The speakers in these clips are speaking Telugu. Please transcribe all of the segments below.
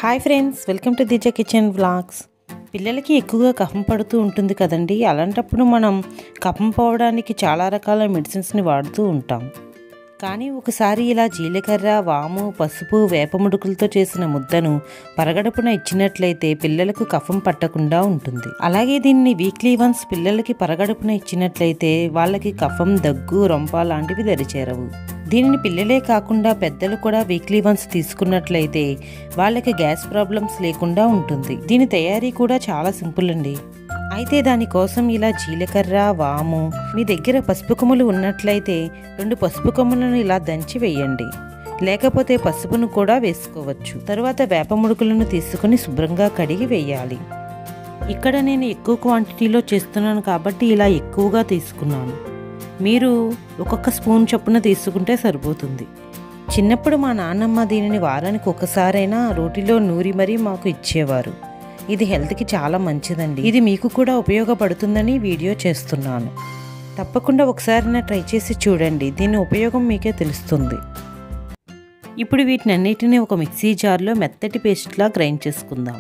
hi friends welcome to the kitchen vlogs పిల్లలకి ఎక్కువగా కఫం పడుతూ ఉంటుంది కదండి అలాంటప్పుడు మనం కఫం పోవడానికి చాలా రకాల మెడిసిన్స్ని వాడుతూ ఉంటాం కానీ ఒకసారి ఇలా జీలకర్ర వాము పసుపు వేపముడుకులతో చేసిన ముద్దను పరగడుపున ఇచ్చినట్లయితే పిల్లలకు కఫం పట్టకుండా ఉంటుంది అలాగే దీన్ని వీక్లీ వన్స్ పిల్లలకి పరగడుపున ఇచ్చినట్లయితే వాళ్ళకి కఫం దగ్గు రొంప లాంటివి దరిచేరవు దీనిని పిల్లలే కాకుండా పెద్దలు కూడా వీక్లీ వన్స్ తీసుకున్నట్లయితే వాళ్ళకి గ్యాస్ ప్రాబ్లమ్స్ లేకుండా ఉంటుంది దీని తయారీ కూడా చాలా సింపుల్ అండి అయితే దానికోసం ఇలా జీలకర్ర వాము మీ దగ్గర పసుపు కొమ్ములు ఉన్నట్లయితే రెండు పసుపు కొమ్ములను ఇలా దంచి వేయండి లేకపోతే పసుపును కూడా వేసుకోవచ్చు తరువాత వేప ముడుకులను తీసుకుని శుభ్రంగా కడిగి వేయాలి ఇక్కడ నేను ఎక్కువ క్వాంటిటీలో చేస్తున్నాను కాబట్టి ఇలా ఎక్కువగా తీసుకున్నాను మీరు ఒక్కొక్క స్పూన్ చొప్పున తీసుకుంటే సరిపోతుంది చిన్నప్పుడు మా నాన్నమ్మ దీనిని వారానికి ఒకసారైనా రోటిలో నూరి మరీ మాకు ఇచ్చేవారు ఇది హెల్త్కి చాలా మంచిదండి ఇది మీకు కూడా ఉపయోగపడుతుందని వీడియో చేస్తున్నాను తప్పకుండా ఒకసారి ట్రై చేసి చూడండి దీని ఉపయోగం మీకే తెలుస్తుంది ఇప్పుడు వీటిని అన్నిటిని ఒక మిక్సీ జార్లో మెత్తటి పేస్ట్లా గ్రైండ్ చేసుకుందాం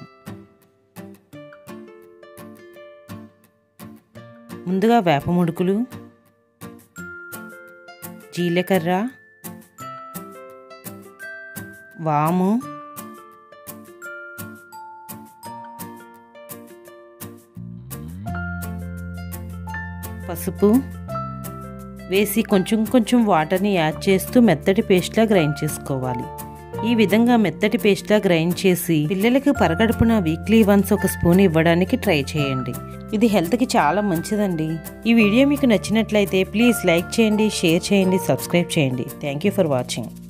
ముందుగా వేప ముడుకులు జీలకర్ర వాము పసుపు వేసి కొంచెం కొంచెం వాటర్ని యాడ్ చేస్తూ మెత్తటి పేస్ట్లా గ్రైండ్ చేసుకోవాలి ఈ విధంగా మెత్తటి పేస్ట్లా గ్రైండ్ చేసి పిల్లలకి పరగడుపున వీక్లీ వన్స్ ఒక స్పూన్ ఇవ్వడానికి ట్రై చేయండి ఇది హెల్త్కి చాలా మంచిదండి ఈ వీడియో మీకు నచ్చినట్లయితే ప్లీజ్ లైక్ చేయండి షేర్ చేయండి సబ్స్క్రైబ్ చేయండి థ్యాంక్ యూ ఫర్ వాచింగ్